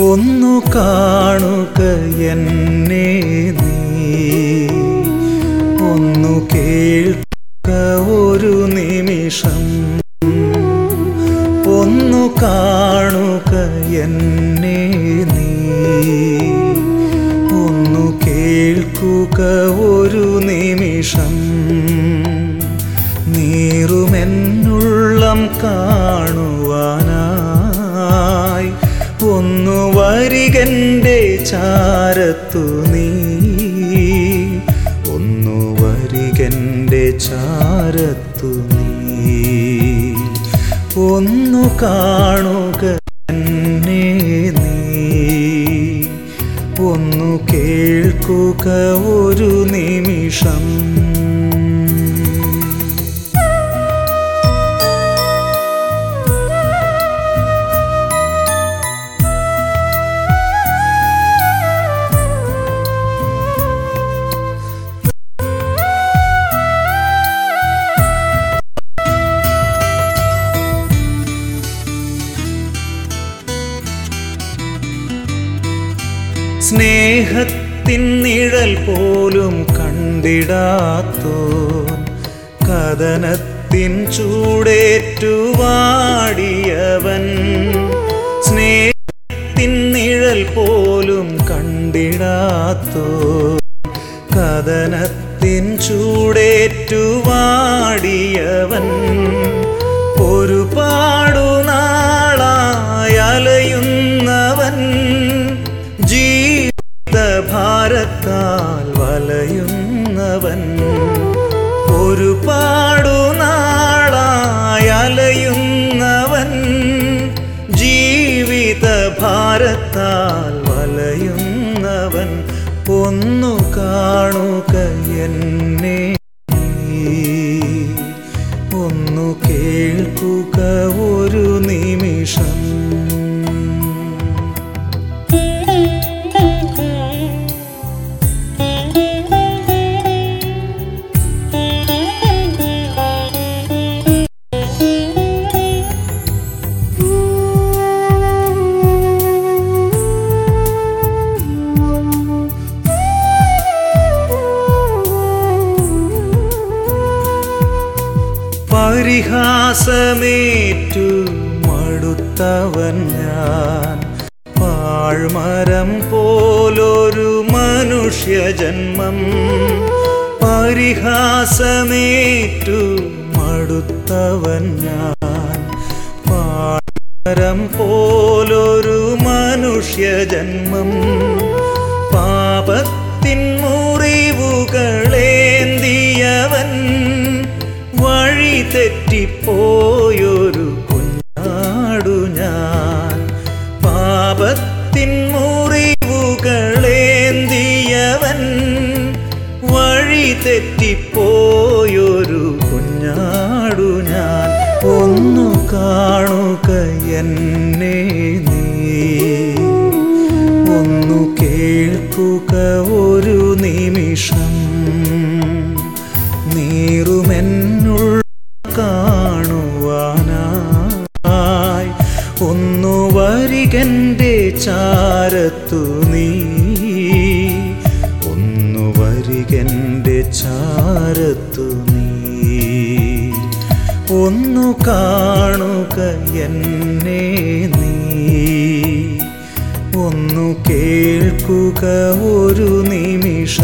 ഒന്നു കാണുക എന്നെ നീ ഒന്നു കേൾക്ക ഒരു നിമിഷം ഒന്നു കാണുക എന്നെ നീ ഒന്നു കേൾക്കുക ഒരു നിമിഷം നീറുമെന്നുള്ളം കാണുവാനായി ഒന്നു വരികൻ്റെ ചാരത്തു നീ ഒന്നു വരികൻ്റെ ചാരത്തു നീ ഒന്നു കാണുക എന്നെ നീ ഒന്നു കേൾക്കുക ഒരു നിമിഷം സ്നേഹത്തിൻ നിഴൽ പോലും കണ്ടിടാത്തോൻ കഥനത്തിൻ ചൂടേറ്റുവാടിയവൻ സ്നേഹത്തിൻ നിഴൽ പോലും കണ്ടിടാത്തോൻ കഥനത്തിൻ ചൂടേറ്റുവാടിയവൻ ഒരുപാടു നാളായി അലയുന്നവൻ ജീവിതഭാരത്താൽ വലയുന്നവൻ ഒരുപാടു നാളായി അലയുന്നവൻ ജീവിതഭാരത്താൽ വലയുന്നവൻ ഒന്നു കാണുക എന്നെ നീ. ഒന്നു കേൾക്കുക ഒരു നിമിഷം പരിഹാസമേറ്റു മടുത്തവൻ ഞാൻ പാഴ്മരം പോലൊരു മനുഷ്യജന്മം പരിഹാസമേറ്റു മടുത്തവൻ ഞാൻ പാഴ്മരം പോലൊരു മനുഷ്യജന്മം പാപത്തിൻ മുറിവുകളേന്തിയവൻ വഴി തെറ്റിപ്പോയൊരു കുഞ്ഞാടു ഞാൻ പാപത്തിൻ മുറിവുകളേന്തിയവൻ വഴി തെറ്റിപ്പോയൊരു കുഞ്ഞാടു ഞാൻ ഒന്നു കാണുക എന്നെ നീ ഒന്നു കേൾക്കുക ഒരു നിമിഷം നീറുമെന്നുള്ള കാണുവാനായി ഒന്നു വരികൻ്റെ ചാരത്തു നീ ഒന്നു വരികൻ്റെ ചാരത്തു നീ ഒന്നു കാണുക എന്നെ നീ ഒന്നു കേൾക്കുക ഒരു നിമിഷം